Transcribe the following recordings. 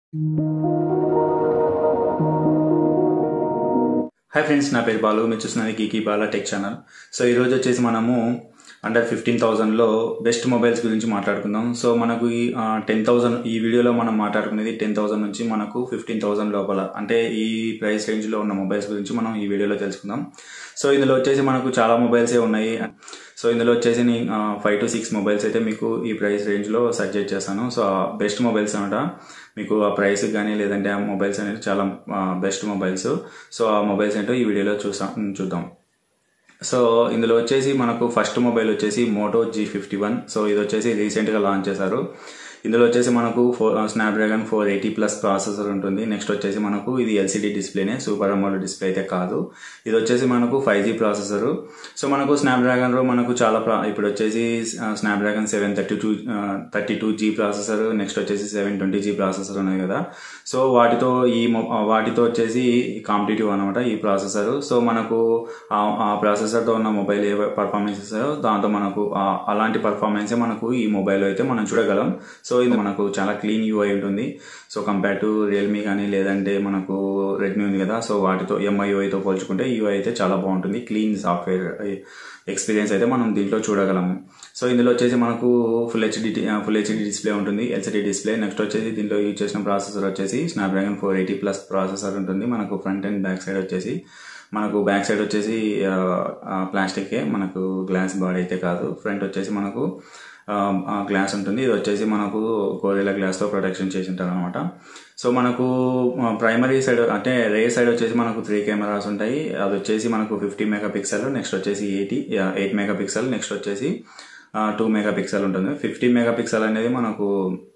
hi friends నా పేరు బాలు మీరు చూస్తున్నది geeky Bala tech channel so ఈరోజు వచ్చేసి మనము అండర్ ఫిఫ్టీన్ థౌజండ్లో బెస్ట్ మొబైల్స్ గురించి మాట్లాడుకుందాం సో మనకు ఈ టెన్ థౌజండ్ ఈ వీడియోలో మనం మాట్లాడుకునేది టెన్ థౌజండ్ నుంచి మనకు ఫిఫ్టీన్ థౌజండ్ లోపల అంటే ఈ ప్రైస్ రేంజ్లో ఉన్న మొబైల్స్ గురించి మనం ఈ వీడియోలో తెలుసుకుందాం సో ఇందులో వచ్చేసి మనకు చాలా మొబైల్సే ఉన్నాయి సో ఇందులో వచ్చేసి నేను ఫైవ్ టు సిక్స్ మొబైల్స్ అయితే మీకు ఈ ప్రైస్ రేంజ్లో సజెస్ట్ చేస్తాను సో బెస్ట్ మొబైల్స్ అనమాట మీకు ఆ ప్రైస్ కానీ లేదంటే ఆ మొబైల్స్ అనేది చాలా బెస్ట్ మొబైల్స్ సో ఆ మొబైల్స్ ఏంటో ఈ వీడియోలో చూసాం చూద్దాం సో ఇందులో వచ్చేసి మనకు ఫస్ట్ మొబైల్ వచ్చేసి Moto G fifty one so ఇది వచ్చేసి రీసెంట్గా లాంచ్ చేశారు ఇందులో వచ్చేసి మనకు four Snapdragon four eighty plus processor ఉంటుంది నెక్స్ట్ వచ్చేసి మనకు ఇది ఎల్సిడి డిస్ప్లేనే సూపర్ అమోల్ డిస్ప్లే అయితే కాదు ఇది వచ్చేసి మనకు ఫైవ్ జీ ప్రాసెసర్ సో మనకు స్నాప్డ్రాగన్లో మనకు చాలా ఇప్పుడు వచ్చేసి Snapdragon seven thirty two thirty two G processor next వచ్చేసి సెవెన్ ట్వంటీ జీ ప్రాసెసర్ ఉన్నాయి కదా సో వాటితో ఈ వాటితో వచ్చేసి కాంపిటేటివ్ అనమాట ఈ ప్రాసెసర్ సో మనకు ఆ ప్రాసెసర్తో ఉన్న మొబైల్ ఏ పర్ఫార్మెన్స్ ఇస్తారో దాంతో మనకు అలాంటి పర్ఫార్మెన్సే మనకు ఈ మొబైల్ అయితే మనం చూడగలం సో ఇది మనకు చాలా క్లీన్ యూఐ ఉంటుంది సో కంపేర్ టు రియల్మీ కానీ లేదంటే మనకు రెడ్మీ ఉంది కదా సో వాటితో ఎంఐఓఐతో పోల్చుకుంటే యూఐ అయితే చాలా బాగుంటుంది క్లీన్ సాఫ్ట్వేర్ ఎక్స్పీరియన్స్ అయితే మనం దీంట్లో చూడగలము సో ఇందులో వచ్చేసి మనకు full HD full HD display ఉంటుంది ఎల్సిడి డిస్ప్లే నెక్స్ట్ వచ్చేసి దీంట్లో యూజ్ చేసిన ప్రాసెసర్ వచ్చేసి Snapdragon four eighty plus processor ఉంటుంది మనకు ఫ్రంట్ అండ్ బ్యాక్ సైడ్ వచ్చేసి మనకు బ్యాక్ సైడ్ వచ్చేసి ప్లాస్టికే మనకు గ్లాస్ బాడీ అయితే కాదు ఫ్రంట్ వచ్చేసి మనకు గ్లాస్ ఉంటుంది ఇది వచ్చేసి మనకు గోరిలా గ్లాస్తో ప్రొటెక్షన్ చేసి ఉంటారు అనమాట సో మనకు ప్రైమరీ సైడ్ అంటే రేర్ సైడ్ వచ్చేసి మనకు త్రీ కెమెరాస్ ఉంటాయి అది వచ్చేసి మనకు ఫిఫ్టీ మెగా పిక్సెల్ నెక్స్ట్ వచ్చేసి eighty eight megapixel next వచ్చేసి టూ మెగా పిక్సెల్ ఉంటుంది ఫిఫ్టీ మెగా పిక్సెల్ అనేది మనకు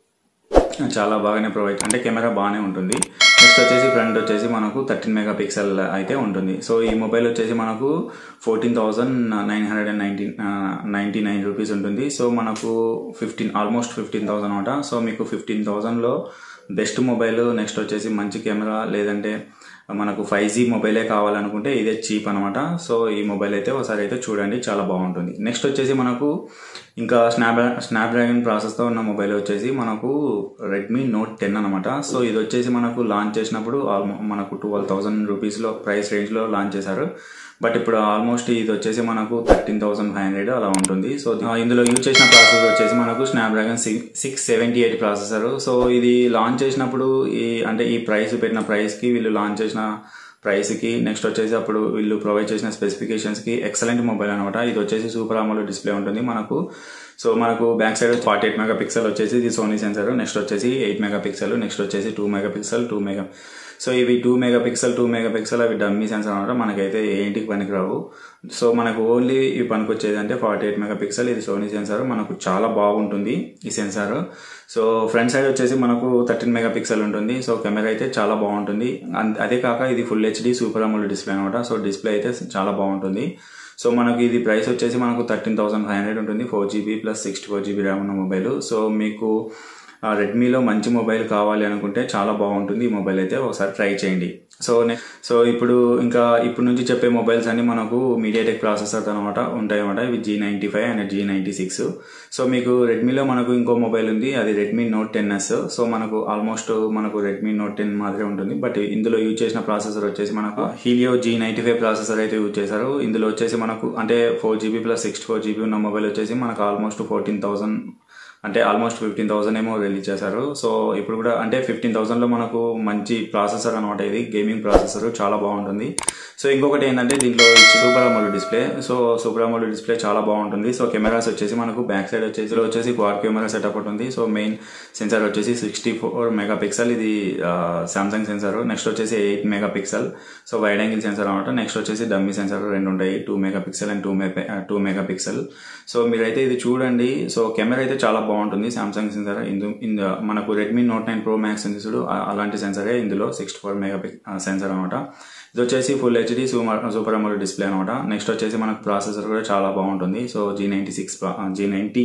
చాలా బాగానే ప్రొవైడ్ అంటే కెమెరా బాగానే ఉంటుంది నెక్స్ట్ వచ్చేసి ఫ్రంట్ వచ్చేసి మనకు థర్టీన్ మెగా పిక్సెల్ అయితే ఉంటుంది సో ఈ మొబైల్ వచ్చేసి మనకు fourteen thousand nine hundred and nineteen ninety nine rupees ఉంటుంది సో మనకు ఫిఫ్టీన్ ఆల్మోస్ట్ ఫిఫ్టీన్ థౌసండ్ అనమాట సో మీకు ఫిఫ్టీన్ థౌసండ్లో బెస్ట్ మొబైల్ నెక్స్ట్ వచ్చేసి మంచి కెమెరా లేదంటే మనకు ఫైవ్ జీ మొబైలే కావాలనుకుంటే ఇదే చీప్ అనమాట సో ఈ మొబైల్ అయితే ఒకసారి అయితే చూడండి చాలా బాగుంటుంది నెక్స్ట్ వచ్చేసి మనకు ఇంకా స్నాప్ స్నాప్డ్రాగన్ ప్రాసెస్తో ఉన్న మొబైల్ వచ్చేసి మనకు రెడ్మీ నోట్ టెన్ అనమాట సో ఇది వచ్చేసి మనకు లాంచ్ చేసినప్పుడు మనకు ట్వెల్వ్ థౌసండ్ రూపీస్లో ప్రైస్ రేంజ్లో లాంచ్ చేశారు బట్ ఇప్పుడు ఆల్మోస్ట్ ఇది వచ్చేసి మనకు థర్టీన్ థౌసండ్ ఫైవ్ హండ్రెడ్ అలా ఉంటుంది సో ఇందులో యూజ్ చేసిన ప్రాసెసర్ వచ్చేసి మనకు Snapdragon six seventy eight processor so ఇది లాంచ్ చేసినప్పుడు ఈ అంటే ఈ ప్రైస్ పెట్టిన ప్రైస్కి వీళ్ళు లాంచ్ చేసిన ప్రైస్కి నెక్స్ట్ వచ్చేసి అప్పుడు వీళ్ళు ప్రొవైడ్ చేసిన స్పెసిఫికేషన్స్కి ఎక్సలెంట్ మొబైల్ అనమాట ఇది వచ్చేసి సూపర్ అమోలో డిస్ప్లే ఉంటుంది మనకు సో మనకు back side forty eight megapixel వచ్చేసి ఇది సోనీ సెన్సర్ నెక్స్ట్ వచ్చేసి ఎయిట్ మెగా పిక్సెల్ నెక్స్ట్ వచ్చేసి two megapixel two mega so ఇవి two megapixel two megapixel అవి డమ్మీ సెన్సర్ అనమాట మనకైతే ఏంటికి పనికిరావు సో మనకు ఓన్లీ ఈ పనికి వచ్చేది అంటే ఫార్టీ ఎయిట్ మెగా పిక్సెల్ ఇది సోనీ సెన్సార్ మనకు చాలా బాగుంటుంది ఈ సెన్సార్ సో ఫ్రంట్ సైడ్ వచ్చేసి మనకు థర్టీన్ మెగా పిక్సెల్ ఉంటుంది సో కెమెరా అయితే చాలా బాగుంటుంది అదే కాక ఇది full HD super AMOLED display అనమాట సో డిస్ప్లే అయితే చాలా బాగుంటుంది సో మనకు ఇది ప్రైస్ వచ్చేసి మనకు థర్టీన్ థౌసండ్ ఫైవ్ హండ్రెడ్ ఉంటుంది four GB plus sixty four GB RAM ఉన్న మొబైల్ సో మీకు రెడ్మీలో మంచి మొబైల్ కావాలి అనుకుంటే చాలా బాగుంటుంది ఈ మొబైల్ అయితే ఒకసారి ట్రై చేయండి సో సో ఇప్పుడు ఇంకా ఇప్పుడు నుంచి చెప్పే మొబైల్స్ అన్ని మనకు మీడియాటెక్ ప్రాసెసర్ అనమాట ఉంటాయి అనమాట ఇవి G ninety five and G ninety six so మీకు రెడ్మీలో మనకు ఇంకో మొబైల్ ఉంది అది Redmi Note ten S so మనకు ఆల్మోస్ట్ మనకు రెడ్మీ నోట్ టెన్ మాదిరే ఉంటుంది బట్ ఇందులో యూజ్ చేసిన ప్రాసెసర్ వచ్చేసి మనకు Helio G ninety five processor అయితే యూజ్ చేశారు ఇందులో వచ్చేసి మనకు అంటే four GB plus sixty four GB ఉన్న మొబైల్ వచ్చేసి మనకు ఆల్మోస్ట్ ఫోర్టీన్ థౌసండ్ అంటే ఆల్మోస్ట్ ఫిఫ్టీన్ థౌసండ్ ఏమో రిలీజ్ చేశారు సో ఇప్పుడు కూడా అంటే ఫిఫ్టీన్ థౌసండ్లో మనకు మంచి ప్రాసెసర్ అనమాట ఇది గేమింగ్ ప్రాసెసర్ చాలా బాగుంటుంది సో ఇంకొకటి ఏంటంటే దీంట్లో super AMOLED display so super AMOLED display చాలా బాగుంటుంది సో కెమెరాస్ వచ్చేసి మనకు బ్యాక్ సైడ్ వచ్చేసి వచ్చేసి క్వాడ్ కెమెరా సెటప్ ఉంటుంది సో మెయిన్ సెన్సార్ వచ్చేసి సిక్స్టీ ఫోర్ మెగా పిక్సెల్ ఇది సామ్సంగ్ సెన్సార్ నెక్స్ట్ వచ్చేసి eight megapixel so wide angle sensor అనమాట నెక్స్ట్ వచ్చేసి డమ్మీ సెన్సార్ రెండు ఉంటాయి two megapixel and two mega two megapixel so మీరైతే ఇది చూడండి సో కెమెరా అయితే చాలా బాగుంటుంది సామ్సంగ్ సెన్సార్ ఇందు మనకు Redmi Note nine Pro Max ఉంది చూడు అలాంటి సెన్సరే ఇందులో సిక్స్టీ ఫోర్ మెగా సెన్సార్ అనమాట ఇది వచ్చేసి full HD super super AMOLED display అనమాట నెక్స్ట్ వచ్చేసి మనకు ప్రాసెసర్ కూడా చాలా బాగుంటుంది so G ninety six G ninety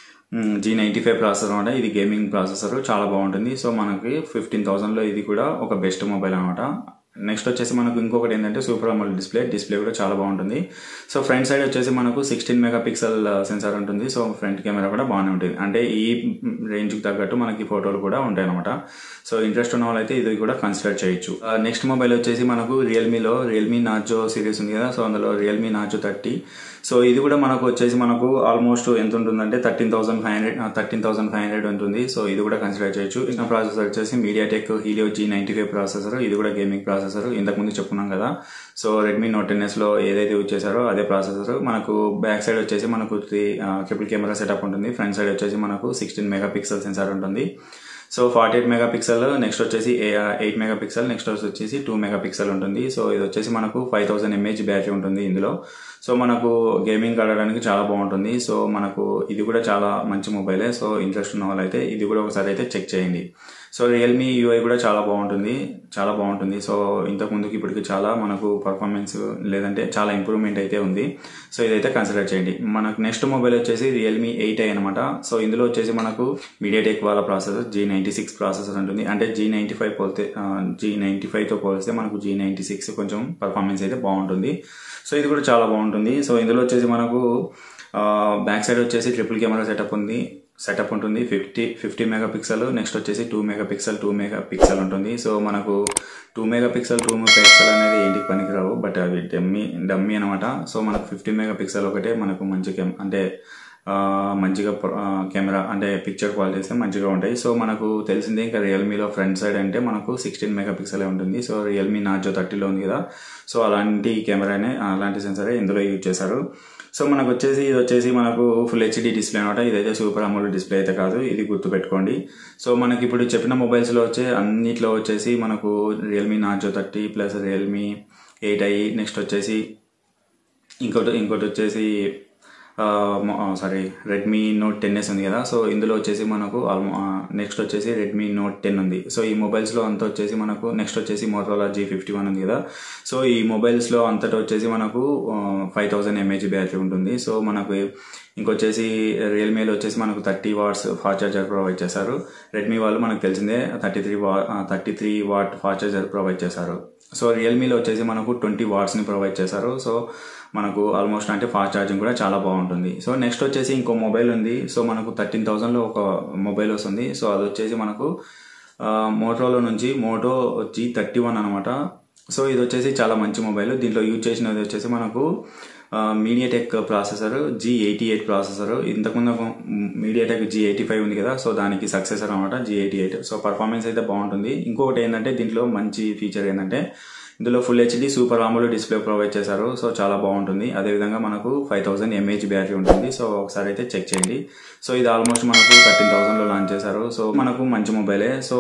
G ninety five processor అనమాట ఇది గేమింగ్ ప్రాసెసర్ చాలా బాగుంటుంది సో మనకి ఫిఫ్టీన్ థౌసండ్లో ఇది కూడా ఒక బెస్ట్ మొబైల్ అనమాట నెక్స్ట్ వచ్చేసి మనకు ఇంకొకటి ఏంటంటే సూపర్ అమోల్ డిస్ప్లే డిస్ప్లే కూడా చాలా బాగుంటుంది సో ఫ్రంట్ సైడ్ వచ్చేసి మనకు సిక్స్టీన్ మెగా పిక్సెల్ సెన్సార్ ఉంటుంది సో ఫ్రంట్ కెమెరా కూడా బాగానే ఉంటుంది అంటే ఈ రేంజ్కి తగ్గట్టు మనకి ఫోటోలు కూడా ఉంటాయి అనమాట సో ఇంట్రెస్ట్ ఉన్న వాళ్ళైతే ఇది కూడా కన్సిడర్ చేయొచ్చు నెక్స్ట్ మొబైల్ వచ్చేసి మనకు రియల్మీలో రియల్మీ నార్జో సిరీస్ ఉంది కదా సో అందులో రియల్మీ నార్జో థర్టీ సో ఇది కూడా మనకు వచ్చేసి మనకు ఆల్మోస్ట్ ఎంత ఉంటుందంటే thirteen thousand five hundred thirteen thousand five hundred ఉంటుంది సో ఇది కూడా కన్సిడర్ చేయొచ్చు ఇంకా ప్రాసెసర్ వచ్చేసి MediaTek Helio G ninety five processor ఇది కూడా గేమింగ్ ప్రాసెసర్ ఇంతకుముందు చెప్పుకున్నాం కదా so Redmi Note ten S లో ఏదైతే యూజ్ చేశారో అదే ప్రాసెసర్ మనకు బ్యాక్ సైడ్ వచ్చేసి మనకు త్రీ ట్రిపుల్ కెమెరా సెటప్ ఉంటుంది ఫ్రంట్ సైడ్ వచ్చేసి మనకు సిక్స్టీన్ మెగా పిక్సెల్ సెన్సార్ ఉంటుంది so forty eight megapixel next వచ్చేసి ఎయిట్ మెగా పిక్సెల్ నెక్స్ట్ వచ్చేసి టూ మెగా పిక్సెల్ ఉంటుంది సో ఇది వచ్చేసి మనకు ఫైవ్ థౌసండ్ ఎంఏహెచ్ బ్యాటరీ ఉంటుంది ఇందులో సో మనకు గేమింగ్ ఆడడానికి చాలా బాగుంటుంది సో మనకు ఇది కూడా చాలా మంచి మొబైలే సో ఇంట్రెస్ట్ ఉన్న వాళ్ళైతే ఇది కూడా ఒకసారి అయితే చెక్ చేయండి సో రియల్మీ యూఐ కూడా చాలా బాగుంటుంది చాలా బాగుంటుంది సో ఇంతకు ముందుకి ఇప్పటికి చాలా మనకు పర్ఫార్మెన్స్ లేదంటే చాలా ఇంప్రూవ్మెంట్ అయితే ఉంది సో ఇదైతే కన్సిడర్ చేయండి మనకు నెక్స్ట్ మొబైల్ వచ్చేసి రియల్మీ ఎయిట్ ఐ అనమాట సో ఇందులో వచ్చేసి మనకు మీడియాటెక్ వాళ్ళ processor G ninety six processor ఉంటుంది అంటే జీ నైన్టీ ఫైవ్ పోలితే జీ నైన్టీ ఫైవ్తో పోలిస్తే మనకు జీ నైన్టీ సిక్స్ కొంచెం పర్ఫార్మెన్స్ అయితే బాగుంటుంది సో ఇది కూడా చాలా బాగుంటుంది సో ఇందులో వచ్చేసి మనకు బ్యాక్ సైడ్ వచ్చేసి ట్రిపుల్ కెమెరా సెటప్ ఉంది సెటప్ ఉంటుంది fifty fifty megapixel next వచ్చేసి two megapixel two megapixel ఉంటుంది సో మనకు two megapixel two megapixel అనేది ఏంటికి పనికిరావు బట్ అవి డమ్మీ డమ్మీ అనమాట సో మనకు ఫిఫ్టీ మెగా పిక్సెల్ ఒకటే మనకు మంచి కెమ్ అంటే మంచిగా కెమెరా అంటే పిక్చర్ క్వాలిటీస్ మంచిగా ఉంటాయి సో మనకు తెలిసిందే ఇంకా రియల్మీలో ఫ్రంట్ సైడ్ అంటే మనకు సిక్స్టీన్ మెగా పిక్సెల్ ఉంటుంది సో రియల్మీ నార్జో థర్టీలో ఉంది కదా సో అలాంటి కెమెరానే అలాంటి సెన్సరే ఇందులో యూజ్ చేశారు సో మనకు వచ్చేసి ఇది వచ్చేసి మనకు ఫుల్ హెచ్డి డిస్ప్లే అనమాట ఇదైతే సూపర్ అమోల్ డిస్ప్లే అయితే కాదు ఇది గుర్తుపెట్టుకోండి సో మనకి ఇప్పుడు చెప్పిన మొబైల్స్లో వచ్చే అన్నిట్లో వచ్చేసి మనకు Realme Narzo thirty plus Realme eight I next వచ్చేసి ఇంకోటి ఇంకోటి వచ్చేసి sorry Redmi Note ten S ఉంది కదా సో ఇందులో వచ్చేసి మనకు నెక్స్ట్ వచ్చేసి రెడ్మీ నోట్ టెన్ ఉంది సో ఈ మొబైల్స్లో అంతా వచ్చేసి మనకు నెక్స్ట్ వచ్చేసి మోటరోలా జీ ఫిఫ్టీ వన్ ఉంది కదా సో ఈ మొబైల్స్లో అంతటా వచ్చేసి మనకు ఫైవ్ థౌసండ్ ఎంఏహెచ్ బ్యాటరీ ఉంటుంది సో మనకు ఇంకొచ్చేసి రియల్మీలో వచ్చేసి మనకు thirty watts fast charger provide చేశారు రెడ్మీ వాళ్ళు మనకు తెలిసిందే thirty three watt thirty three watt fast charger provide చేశారు సో రియల్మీలో వచ్చేసి మనకు ట్వంటీ వాట్స్ని ప్రొవైడ్ చేశారు సో మనకు ఆల్మోస్ట్ అంటే ఫాస్ట్ ఛార్జింగ్ కూడా చాలా బాగుంటుంది సో నెక్స్ట్ వచ్చేసి ఇంకో మొబైల్ ఉంది సో మనకు థర్టీన్ థౌసండ్లో ఒక మొబైల్ వస్తుంది సో అది వచ్చేసి మనకు మోటోలో నుంచి మోటో జీ థర్టీ వన్ అనమాట సో ఇది వచ్చేసి చాలా మంచి మొబైల్ దీంట్లో యూజ్ చేసినది వచ్చేసి మనకు MediaTek processor G eighty eight processor ఇంతకుముందు మీడియాటెక్ జీ ఎయిటీ ఫైవ్ ఉంది కదా సో దానికి సక్సెసర్ అనమాట G eighty eight so performance అయితే బాగుంటుంది ఇంకొకటి ఏంటంటే దీంట్లో మంచి ఫీచర్ ఏంటంటే ఇందులో full HD super AMOLED display provide చేశారు సో చాలా బాగుంటుంది అదేవిధంగా మనకు ఫైవ్ థౌసండ్ ఎంఏహెచ్ బ్యాటరీ ఉంటుంది సో ఒకసారి అయితే చెక్ చేయండి సో ఇది ఆల్మోస్ట్ మనకు థర్టీన్ థౌసండ్లో లాంచ్ చేశారు సో మనకు మంచి మొబైలే సో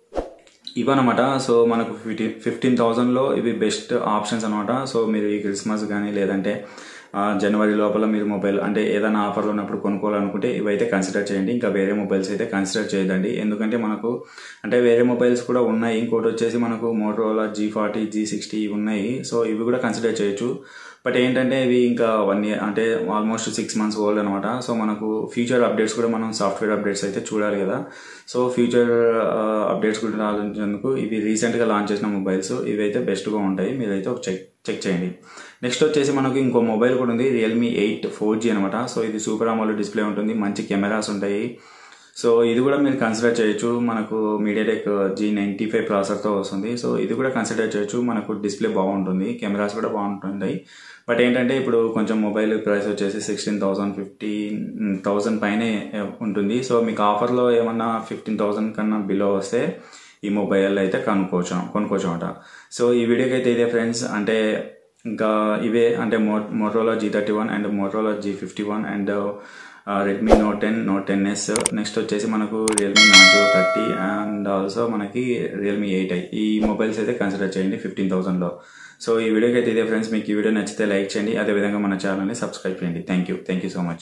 ఇవన్నమాట సో మనకు ఫిఫ్టీన్ ఫిఫ్టీన్ థౌజండ్లో ఇవి బెస్ట్ ఆప్షన్స్ అనమాట సో మీరు ఈ క్రిస్మస్ కానీ లేదంటే జనవరి లోపల మీరు మొబైల్ అంటే ఏదైనా ఆఫర్లు ఉన్నప్పుడు కొనుక్కోవాలనుకుంటే ఇవైతే కన్సిడర్ చేయండి ఇంకా వేరే మొబైల్స్ అయితే కన్సిడర్ చేయదండి ఎందుకంటే మనకు అంటే వేరే మొబైల్స్ కూడా ఉన్నాయి ఇంకోటి వచ్చేసి మనకు Motorola G forty G sixty ఉన్నాయి సో ఇవి కూడా కన్సిడర్ చేయొచ్చు బట్ ఏంటంటే ఇవి ఇంకా వన్ ఇయర్ అంటే ఆల్మోస్ట్ సిక్స్ మంత్స్ ఓల్డ్ అనమాట సో మనకు ఫ్యూచర్ అప్డేట్స్ కూడా మనం సాఫ్ట్వేర్ అప్డేట్స్ అయితే చూడాలి కదా సో ఫ్యూచర్ అప్డేట్స్ గురించి ఆలోచించేందుకు ఇవి రీసెంట్గా లాంచ్ చేసిన మొబైల్స్ ఇవైతే బెస్ట్గా ఉంటాయి మీరైతే ఒక చెక్ చెక్ చేయండి నెక్స్ట్ వచ్చేసి మనకు ఇంకో మొబైల్ కూడా ఉంది రియల్మీ ఎయిట్ ఫోర్ జీ అనమాట సో ఇది సూపర్ అమోలో డిస్ప్లే ఉంటుంది మంచి కెమెరాస్ ఉంటాయి సో ఇది కూడా మీరు కన్సిడర్ చేయొచ్చు మనకు మీడియాటెక్ జీ నైంటీ ఫైవ్ ప్రాసెసర్తో వస్తుంది సో ఇది కూడా కన్సిడర్ చేయొచ్చు మనకు డిస్ప్లే బాగుంటుంది కెమెరాస్ కూడా బాగుంటుంటాయి బట్ ఏంటంటే ఇప్పుడు కొంచెం మొబైల్ ప్రైస్ వచ్చేసి సిక్స్టీన్ థౌసండ్ ఫిఫ్టీన్ థౌసండ్ పైనే ఉంటుంది సో మీకు ఆఫర్లో ఏమన్నా ఫిఫ్టీన్ థౌసండ్ కన్నా బిలో వస్తే ఈ మొబైల్ అయితే కొనుక్కోవచ్చు కొనుక్కోవచ్చు అనమాట సో ఈ వీడియోకి అయితే ఇదే ఫ్రెండ్స్ అంటే ఇంకా ఇవే అంటే మో Motorola G thirty one and Motorola G fifty one and Redmi Note ten Note ten S next వచ్చేసి మనకు Realme Narzo thirty and also మనకి రియల్మీ ఎయిట్ ఐ ఈ మొబైల్స్ అయితే కన్సిడర్ చేయండి ఫిఫ్టీన్ థౌసండ్లో సో ఈ వీడియోకి అయితే ఇదే ఫ్రెండ్స్ మీకు ఈ వీడియో నచ్చితే లైక్ చేయండి అదేవిధంగా మన ఛానల్ని సబ్స్క్రైబ్ చేయండి thank you thank you so much